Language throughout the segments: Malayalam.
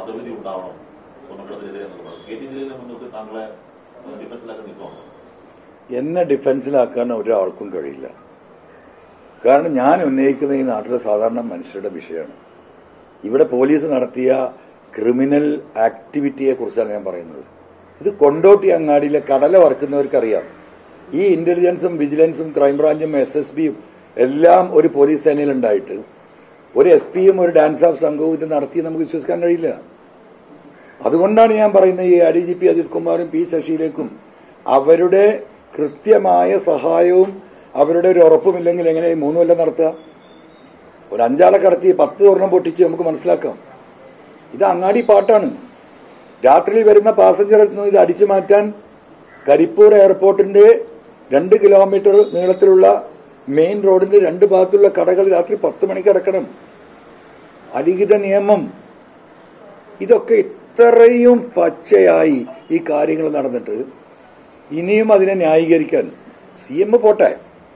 മതവിധി ഉണ്ടാവണം സ്വർണ്ണക്കടത്തിനെതിരെ എന്നൊക്കെ പറഞ്ഞു കെ ടി ജലീലിനെ മുന്നോട്ട് താങ്കളെ ഏഹ്, ഡിഫൻസിലാക്കി നിൽക്കുവാണ് എന്നെ ഡിഫൻസിലാക്കാൻ ഒരാൾക്കും കഴിയില്ല കാരണം ഞാൻ ഉന്നയിക്കുന്ന ഈ നാട്ടിലെ സാധാരണ മനുഷ്യരുടെ വിഷയമാണ് ഇവിടെ പോലീസ് നടത്തിയ ക്രിമിനൽ ആക്ടിവിറ്റിയെ കുറിച്ചാണ് ഞാൻ പറയുന്നത് ഇത് കൊണ്ടോട്ടി അങ്ങാടിയിലെ കടല വറക്കുന്നവർക്കറിയാം ഈ ഇന്റലിജൻസും വിജിലൻസും ക്രൈംബ്രാഞ്ചും എസ് എസ് ബിയും എല്ലാം ഒരു പോലീസ് സേനയിലുണ്ടായിട്ട് ഒരു എസ് പിയും ഒരു ഡാൻസ് ഓഫ് സംഘവും ഇത് നടത്തി നമുക്ക് വിശ്വസിക്കാൻ കഴിയില്ല അതുകൊണ്ടാണ് ഞാൻ പറയുന്നത് ഈ ഡി ജി പി അജിത് കുമാറും പി ശശിയിലേക്കും അവരുടെ കൃത്യമായ സഹായവും അവരുടെ ഒരു ഉറപ്പുമില്ലെങ്കിൽ എങ്ങനെ ഈ മൂന്ന് കൊല്ലം നടത്തുക ഒരു അഞ്ചാളെ കടത്തി പത്ത് സ്വർണം പൊട്ടിച്ച് നമുക്ക് മനസ്സിലാക്കാം ഇത് അങ്ങാടി പാട്ടാണ് രാത്രിയിൽ വരുന്ന പാസഞ്ചറിൽ നിന്ന് ഇത് അടിച്ചു മാറ്റാൻ കരിപ്പൂർ എയർപോർട്ടിന്റെ രണ്ട് കിലോമീറ്റർ നീളത്തിലുള്ള മെയിൻ റോഡിന്റെ രണ്ട് ഭാഗത്തുള്ള കടകൾ രാത്രി പത്ത് മണിക്ക് അടക്കണം അലിഖിത നിയമം ഇതൊക്കെ ഇത്രയും പച്ചയായി ഈ കാര്യങ്ങൾ നടന്നിട്ട് ഇനിയും അതിനെ ന്യായീകരിക്കാൻ സി എം പോട്ടെ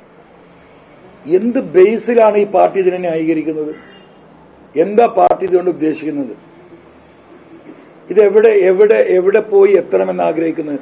എന്ത് ബേസിലാണ് ഈ പാർട്ടി ഇതിനെ ന്യായീകരിക്കുന്നത് എന്താ പാർട്ടി ഇതുകൊണ്ട് ഉദ്ദേശിക്കുന്നത് ഇത് എവിടെ എവിടെ എവിടെ പോയി എത്തണമെന്ന് ആഗ്രഹിക്കുന്നത്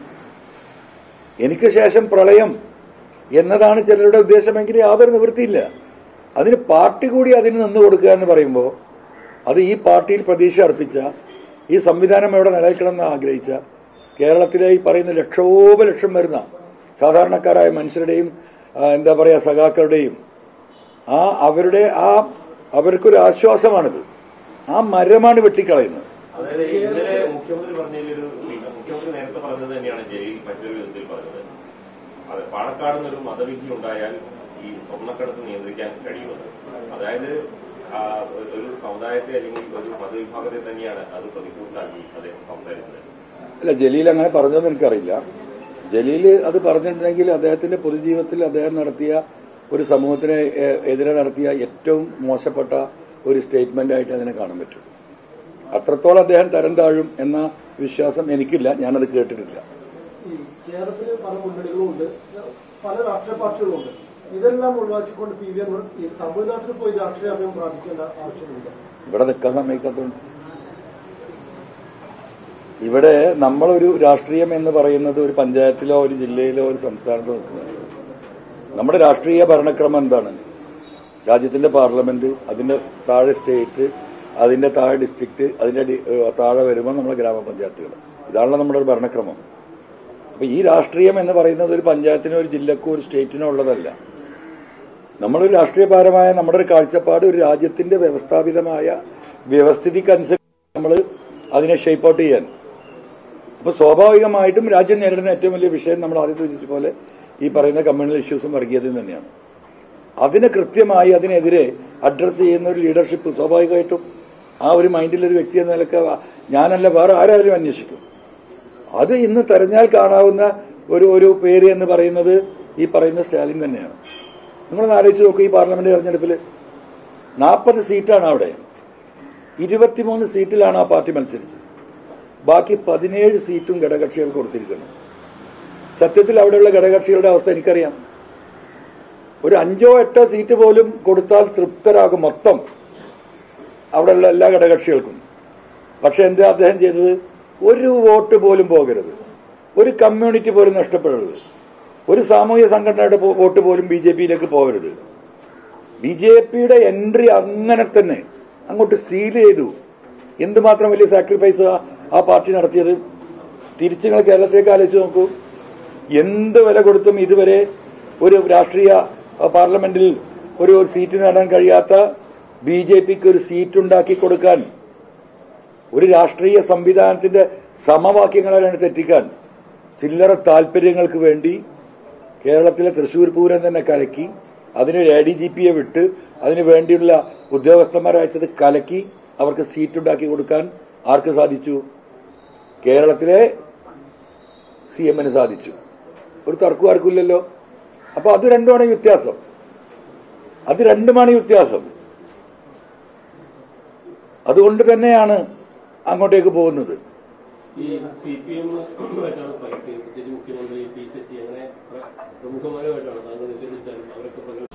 എനിക്ക് ശേഷം പ്രളയം എന്നതാണ് ചിലരുടെ ഉദ്ദേശമെങ്കിൽ യാതൊരു നിവൃത്തിയില്ല അതിന് പാർട്ടി കൂടി അതിന് നിന്ന് കൊടുക്കുക എന്ന് പറയുമ്പോൾ അത് ഈ പാർട്ടിയിൽ പ്രതീക്ഷ അർപ്പിച്ച ഈ സംവിധാനം എവിടെ നിലനിൽക്കണമെന്ന് ആഗ്രഹിച്ച കേരളത്തിലെ ഈ പറയുന്ന ലക്ഷോപലക്ഷം വരുന്ന സാധാരണക്കാരായ മനുഷ്യരുടെയും ആ, എന്താ പറയുക സഖാക്കളുടെയും ആ അവരുടെ ആ അവർക്കൊരു ആശ്വാസമാണിത് ആ മരമാണ് വെട്ടിക്കളയുന്നത് അതായത് ഇന്നലെ മുഖ്യമന്ത്രി പറഞ്ഞതിലൊരു മുഖ്യമന്ത്രി നേരത്തെ പറഞ്ഞത് തന്നെയാണ് ജലീൽ മറ്റൊരു വിധത്തിൽ പറഞ്ഞത് അതെ പാണക്കാട് നിന്നൊരു മതവിധി ഉണ്ടായാൽ ഈ സ്വർണ്ണക്കടത്ത് നിയന്ത്രിക്കാൻ കഴിയുമെന്ന് അതായത് ആ, ഒരു സമുദായത്തെ അല്ലെങ്കിൽ ഒരു മതവിഭാഗത്തെ തന്നെയാണ് അത് പ്രതികൂട്ടിലാക്കി അദ്ദേഹം സംസാരിച്ചത് അല്ല ജലീൽ അങ്ങനെ പറഞ്ഞതെന്ന് എനിക്കറിയില്ല ജലീൽ അത് പറഞ്ഞിട്ടുണ്ടെങ്കിൽ അദ്ദേഹത്തിന്റെ പൊതുജീവിതത്തിൽ അദ്ദേഹം നടത്തിയ ഒരു സമൂഹത്തിന് എ- എതിരെ നടത്തിയ ഏറ്റവും മോശപ്പെട്ട ഒരു സ്റ്റേറ്റ്മെന്റ് ആയിട്ട് അതിനെ കാണാൻ പറ്റും അത്രത്തോളം അദ്ദേഹം തരം താഴും എന്ന വിശ്വാസം എനിക്കില്ല ഞാനത് കേട്ടിട്ടില്ല ഈ കേരളത്തിൽ പല മുന്നണികളുമുണ്ട് പല രാഷ്ട്രീയ പാർട്ടികളുമുണ്ട് ഇതെല്ലാം ഒഴിവാക്കിക്കൊണ്ട് പി വി അൻവർ ഈ തമിഴ്നാട്ടിൽ പോയി രാഷ്ട്രീയ അഭയം പ്രാപിക്കേണ്ട ആവശ്യമില്ല ഇവിടെ നിൽക്കാൻ സമ്മതിക്കാത്തതുകൊണ്ട് ഇവിടെ നമ്മളൊരു രാഷ്ട്രീയം എന്ന് പറയുന്നത് ഒരു പഞ്ചായത്തിലോ ഒരു ജില്ലയിലോ ഒരു സംസ്ഥാനത്തോ നിൽക്കുന്നത് നമ്മുടെ രാഷ്ട്രീയ ഭരണക്രമം എന്താണ് രാജ്യത്തിന്റെ പാർലമെന്റ് അതിന്റെ താഴെ സ്റ്റേറ്റ് അതിന്റെ താഴെ ഡിസ്ട്രിക്ട് അതിന്റെ ഡി- ഏഹ് താഴെ വരുമ്പോൾ നമ്മുടെ ഗ്രാമപഞ്ചായത്തുകൾ ഇതാണല്ലോ നമ്മുടെ ഒരു ഭരണക്രമം അപ്പൊ ഈ രാഷ്ട്രീയം എന്ന് പറയുന്നത് ഒരു പഞ്ചായത്തിനോ ഒരു ജില്ലക്കോ ഒരു സ്റ്റേറ്റിനോ ഉള്ളതല്ല നമ്മളൊരു രാഷ്ട്രീയപരമായ നമ്മുടെ ഒരു കാഴ്ചപ്പാട് ഒരു രാജ്യത്തിന്റെ വ്യവസ്ഥാപിതമായ വ്യവസ്ഥിതിക്കനുസരിച്ച് നമ്മൾ അതിനെ ഷേപ്പ് ഔട്ട് ചെയ്യാൻ അപ്പൊ സ്വാഭാവികമായിട്ടും രാജ്യം നേരിടുന്ന ഏറ്റവും വലിയ വിഷയം നമ്മൾ ആദ്യം സൂചിച്ച പോലെ ഈ പറയുന്ന കമ്മ്യൂണൽ ഇഷ്യൂസും വർഗീയതയും തന്നെയാണ് അതിനെ കൃത്യമായി അതിനെതിരെ അഡ്രസ്സ് ചെയ്യുന്ന ഒരു ലീഡർഷിപ്പ് സ്വാഭാവികമായിട്ടും ആ ഒരു മൈൻഡിലൊരു വ്യക്തി എന്ന നിലക്ക് ഞാനല്ല വേറെ ആരായാലും അന്വേഷിക്കും അത് ഇന്ന് തെരഞ്ഞാൽ കാണാവുന്ന ഒരു ഒരു പേര് എന്ന് പറയുന്നത് ഈ പറയുന്ന സ്റ്റാലിൻ തന്നെയാണ് നിങ്ങളൊന്ന് ആലോചിച്ച് നോക്കൂ ഈ പാർലമെന്റ് തെരഞ്ഞെടുപ്പിൽ നാൽപ്പത് സീറ്റാണ് അവിടെ ഇരുപത്തിമൂന്ന് സീറ്റിലാണ് ആ പാർട്ടി മത്സരിച്ചത് ബാക്കി പതിനേഴ് സീറ്റും ഘടകക്ഷികൾക്ക് കൊടുത്തിരിക്കുന്നു സത്യത്തിൽ അവിടെയുള്ള ഘടകക്ഷികളുടെ അവസ്ഥ എനിക്കറിയാം ഒരു അഞ്ചോ എട്ടോ സീറ്റ് പോലും കൊടുത്താൽ തൃപ്തരാകും മൊത്തം അവിടെയുള്ള എല്ലാ ഘടകക്ഷികൾക്കും പക്ഷെ എന്താ അദ്ദേഹം ചെയ്തത് ഒരു വോട്ട് പോലും പോകരുത് ഒരു കമ്മ്യൂണിറ്റി പോലും നഷ്ടപ്പെടരുത് ഒരു സാമൂഹ്യ സംഘടനയുടെ പോ- വോട്ട് പോലും ബി ജെ പിയിലേക്ക് പോകരുത് ബി ജെ പിയുടെ എൻട്രി അങ്ങനെ തന്നെ അങ്ങോട്ട് സീൽ ചെയ്തു എന്തുമാത്രം വലിയ സാക്രിഫൈസ് ആ പാർട്ടി നടത്തിയത് തിരിച്ചു നിങ്ങൾ കേരളത്തിലേക്ക് ആലോചിച്ച് നോക്കൂ എന്ത് വില കൊടുത്തും ഇതുവരെ ഒരു രാഷ്ട്രീയ അഹ്, പാർലമെന്റിൽ ഒരു ഒരു സീറ്റ് നേടാൻ കഴിയാത്ത ബി ജെ പിക്ക് ഒരു സീറ്റ് ഉണ്ടാക്കി കൊടുക്കാൻ ഒരു രാഷ്ട്രീയ സംവിധാനത്തിന്റെ സമവാക്യങ്ങളാണ് തെറ്റിക്കാൻ ചില്ലറ താല്പര്യങ്ങൾക്ക് വേണ്ടി കേരളത്തിലെ തൃശൂർ പൂരം തന്നെ കലക്കി അതിന് എ ഡി ജി പിയെ വിട്ട് അതിനു വേണ്ടിയുള്ള ഉദ്യോഗസ്ഥന്മാരെ അയച്ചത് കലക്കി അവർക്ക് സീറ്റ് ഉണ്ടാക്കി കൊടുക്കാൻ ആർക്ക് സാധിച്ചു കേരളത്തിലെ സി എമ്മിന് സാധിച്ചു ഒരു തർക്കം ആർക്കില്ലല്ലോ അപ്പൊ അത് രണ്ടുമാണ് ഈ വ്യത്യാസം അത് രണ്ടുമാണ് ഈ വ്യത്യാസം അതുകൊണ്ട് തന്നെയാണ് അങ്ങോട്ടേക്ക് പോകുന്നത് ഈ സി പി എമ്മുമായിട്ടാണ് ഫൈറ്റ് പ്രത്യേകിച്ച് മുഖ്യമന്ത്രി പി ശശി അങ്ങനെ പ്രമുഖന്മാരുമായിട്ടാണ് താങ്കൾ നിഷേധിച്ചാലും അവരൊക്കെ പ്രകടനം